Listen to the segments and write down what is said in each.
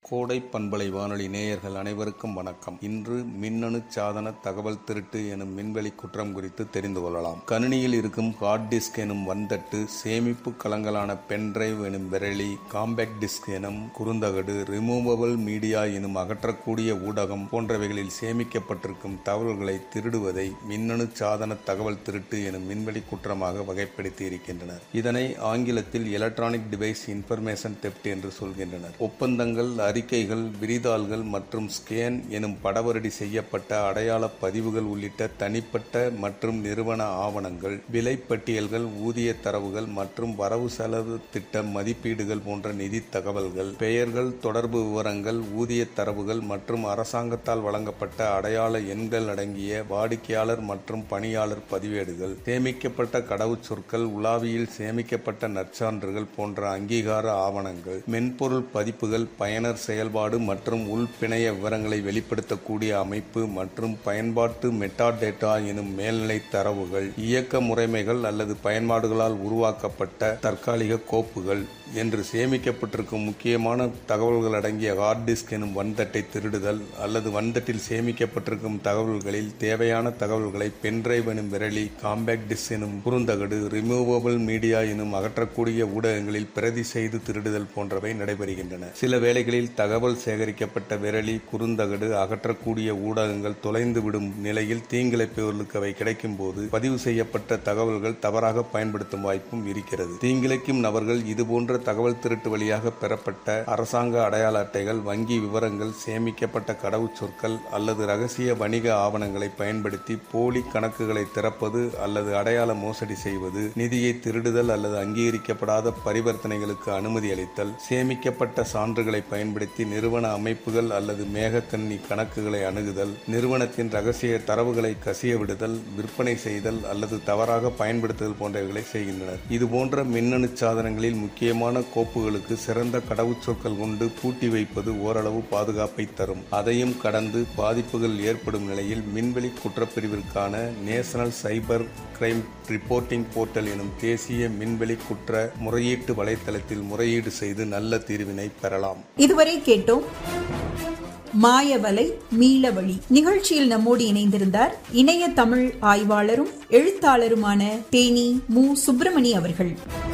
கோடை பண்பலை வானொலி நேயர்கள் அனைவருக்கும் வணக்கம் இன்று மின்னணு சாதன தகவல் திருட்டு எனும் மின்வெளி குற்றம் குறித்து தெரிந்து கொள்ளலாம் கணினியில் இருக்கும் ஹார்ட் டிஸ்க் எனும் வந்தட்டு சேமிப்பு கலங்களான பென்டிரைவ் எனும் விரலி காம்பேக்ட் டிஸ்க் எனும் குறுந்தகடு ரிமூவபிள் மீடியா எனும் அகற்றக்கூடிய ஊடகம் போன்றவைகளில் சேமிக்கப்பட்டிருக்கும் தகவல்களை திருடுவதை மின்னணு சாதன தகவல் திருட்டு எனும் மின்வெளி குற்றமாக வகைப்படுத்தி இருக்கின்றனர் இதனை ஆங்கிலத்தில் எலக்ட்ரானிக் டிவைஸ் இன்ஃபர்மேஷன் தெப்ட் என்று சொல்கின்றனர் ஒப்பந்தங்கள் அறிக்கைகள் விரிதாள்கள் மற்றும் ஸ்கேன் எனும் படவரடி செய்யப்பட்ட அடையாள பதிவுகள் உள்ளிட்ட தனிப்பட்ட மற்றும் நிறுவன ஆவணங்கள் விலை பட்டியல்கள் ஊதிய தரவுகள் மற்றும் வரவு செலவு திட்ட மதிப்பீடுகள் போன்ற நிதி தகவல்கள் பெயர்கள் தொடர்பு விவரங்கள் ஊதிய தரவுகள் மற்றும் அரசாங்கத்தால் வழங்கப்பட்ட அடையாள எண்கள் அடங்கிய வாடிக்கையாளர் மற்றும் பணியாளர் பதிவேடுகள் சேமிக்கப்பட்ட கடவுச்சொற்கள் உலாவியில் சேமிக்கப்பட்ட நற்சான்றுகள் போன்ற அங்கீகார ஆவணங்கள் மென்பொருள் பதிப்புகள் பயனர் செயல்பாடு மற்றும் உள்பிணைய விவரங்களை வெளிப்படுத்தக்கூடிய அமைப்பு மற்றும் பயன்பாட்டு மெட்டாடேட்டா எனும் மேல்நிலை தரவுகள் இயக்க முறைமைகள் அல்லது பயன்பாடுகளால் உருவாக்கப்பட்ட தற்காலிக கோப்புகள் என்று சேமிக்கப்பட்டிருக்கும் முக்கியமான தகவல்கள் அடங்கிய ஹார்ட் டிஸ்க் எனும் வன்தட்டை திருடுதல் அல்லது வன்தட்டில் சேமிக்கப்பட்டிருக்கும் தகவல்களில் தேவையான தகவல்களை பென்டிரைவ் எனும் விரலி காம்பேக்ட் டிஸ்க் எனும் குறுந்தகடு ரிமூவபிள் மீடியா எனும் அகற்றக்கூடிய ஊடகங்களில் பிரதி செய்து திருடுதல் போன்றவை நடைபெறுகின்றன சில வேளைகளில் தகவல் சேகரிக்கப்பட்ட விரலி குறுந்தகடு அகற்றக்கூடிய ஊடகங்கள் தொலைந்து விடும் நிலையில் தீங்கிழைப்பவர்களுக்கு அவை கிடைக்கும் போது பதிவு செய்யப்பட்ட தகவல்கள் தவறாக பயன்படுத்தும் வாய்ப்பும் இருக்கிறது தீங்கிழைக்கும் நபர்கள் இதுபோன்ற தகவல் திருட்டு வழியாக பெறப்பட்ட அரசாங்க அடையாள அட்டைகள் வங்கி விவரங்கள் சேமிக்கப்பட்ட கடவுச்சொற்கள் அல்லது ரகசிய வணிக ஆவணங்களை பயன்படுத்தி போலி கணக்குகளை திறப்பது அல்லது அடையாள மோசடி செய்வது நிதியை திருடுதல் அல்லது அங்கீகரிக்கப்படாத பரிவர்த்தனைகளுக்கு அனுமதி அளித்தல் சேமிக்கப்பட்ட சான்றுகளை பயன்படுத்தி நிறுவன அமைப்புகள் அல்லது மேகக்கண்ணி கணக்குகளை அணுகுதல் நிறுவனத்தின் ரகசிய தரவுகளை கசிய விடுதல் விற்பனை செய்தல் அல்லது தவறாக பயன்படுத்துதல் போன்றவைகளை செய்கின்றனர் இதுபோன்ற மின்னணு சாதனங்களில் முக்கியமான கோப்புகளுக்கு சிறந்த கடவுச்சொற்கள் கொண்டு பூட்டி வைப்பது ஓரளவு பாதுகாப்பை தரும் அதையும் கடந்து பாதிப்புகள் ஏற்படும் நிலையில் மின்வெளி குற்றப்பிரிவிற்கான national cyber crime reporting portal எனும் தேசிய மின்வெளி குற்ற முறையீட்டு வலைத்தளத்தில் முறையீடு செய்து நல்ல தீர்வினை பெறலாம் இதுவரை கேட்டோம் மாயவலை மீளவழி நிகழ்ச்சியில் நம்மோடு இணைந்திருந்தார் இணைய தமிழ் ஆய்வாளரும் எழுத்தாளருமான தேனி மு சுப்பிரமணி அவர்கள்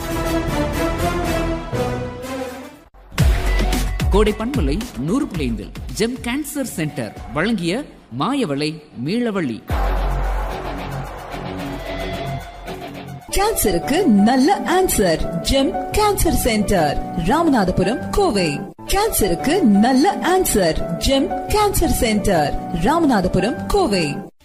கோடை பண்பலை நூறு பிளைந்தில் ஜெம் கேன்சர் சென்டர் வழங்கிய மாயவளை மீளவள்ளி கேன்சருக்கு நல்ல answer Gem cancer centre Ramanathapuram Kovai கேன்சருக்கு நல்ல answer Gem cancer centre Ramanathapuram Kovai